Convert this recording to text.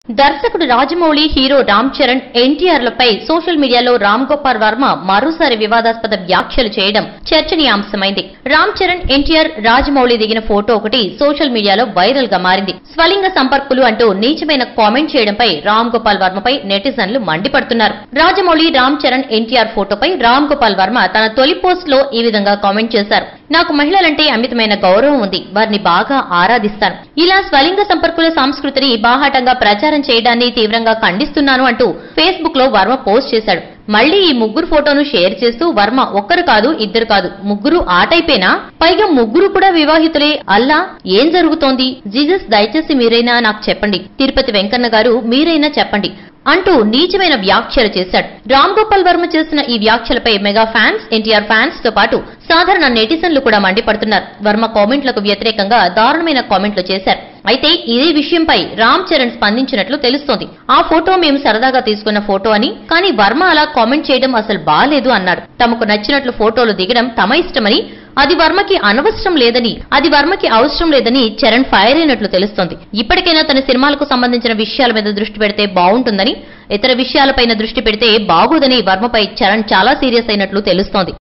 దర్శకుడు రాజమౌళి హీరో రామ్ చరణ్ ఎన్టీఆర్ లపై సోషల్ మీడియాలో రామ్ గోపాల్ వర్మ మరోసారి వివాదాస్పద వ్యాఖ్యలు చేయడం చర్చనీయాంశమైంది రామ్ చరణ్ ఎన్టీఆర్ రాజమౌళి దిగిన ఫోటో ఒకటి సోషల్ మీడియాలో వైరల్ గా మారింది స్వలింగ సంపర్కులు అంటూ నీచమైన కామెంట్ చేయడంపై రామ్ గోపాల్ వర్మపై నెటిజన్లు మండిపడుతున్నారు రాజమౌళి రామ్ చరణ్ ఎన్టీఆర్ ఫోటోపై రామ్ గోపాల్ వర్మ తన తొలి పోస్ట్ లో ఈ విధంగా కామెంట్ చేశారు నాకు మహిళలంటే అమితమైన గౌరవం ఉంది వారిని బాగా ఆరాధిస్తాను ఇలా స్వలింగ సంపర్కుల సంస్కృతిని బాహాటంగా ప్రచారం చేయడాన్ని తీవ్రంగా ఖండిస్తున్నాను అంటూ ఫేస్బుక్ లో వర్మ పోస్ట్ చేశాడు మళ్ళీ ఈ ముగ్గురు ఫోటోను షేర్ చేస్తూ వర్మ ఒక్కరు కాదు ఇద్దరు కాదు ముగ్గురు ఆటైపోయినా పైగా ముగ్గురు కూడా వివాహితులే అల్లా ఏం జరుగుతోంది జీసస్ దయచేసి మీరైనా నాకు చెప్పండి తిరుపతి వెంకన్న గారు మీరైనా చెప్పండి అంటూ నీచమైన వ్యాఖ్యలు చేశాడు రామ్ గోపాల్ వర్మ చేసిన ఈ వ్యాఖ్యలపై మెగా ఫ్యాన్స్ ఎన్టీఆర్ ఫ్యాన్స్ తో పాటు సాధారణ నెటిజన్లు కూడా మండిపడుతున్నారు వర్మ కామెంట్లకు వ్యతిరేకంగా దారుణమైన కామెంట్లు చేశారు అయితే ఇదే విషయంపై రామ్ చరణ్ స్పందించినట్లు తెలుస్తోంది ఆ ఫోటో మేము సరదాగా తీసుకున్న ఫోటో అని కానీ వర్మ అలా కామెంట్ చేయడం అసలు బాలేదు అన్నాడు తమకు నచ్చినట్లు ఫోటోలు దిగడం తమ ఇష్టమని అది వర్మకి అనవసరం లేదని అది వర్మకి అవసరం లేదని చరణ్ ఫైర్ అయినట్లు తెలుస్తోంది ఇప్పటికైనా తన సినిమాలకు సంబంధించిన విషయాల మీద దృష్టి పెడితే బాగుంటుందని ఇతర విషయాలపైన దృష్టి పెడితే బాగోదని వర్మపై చరణ్ చాలా సీరియస్ అయినట్లు తెలుస్తోంది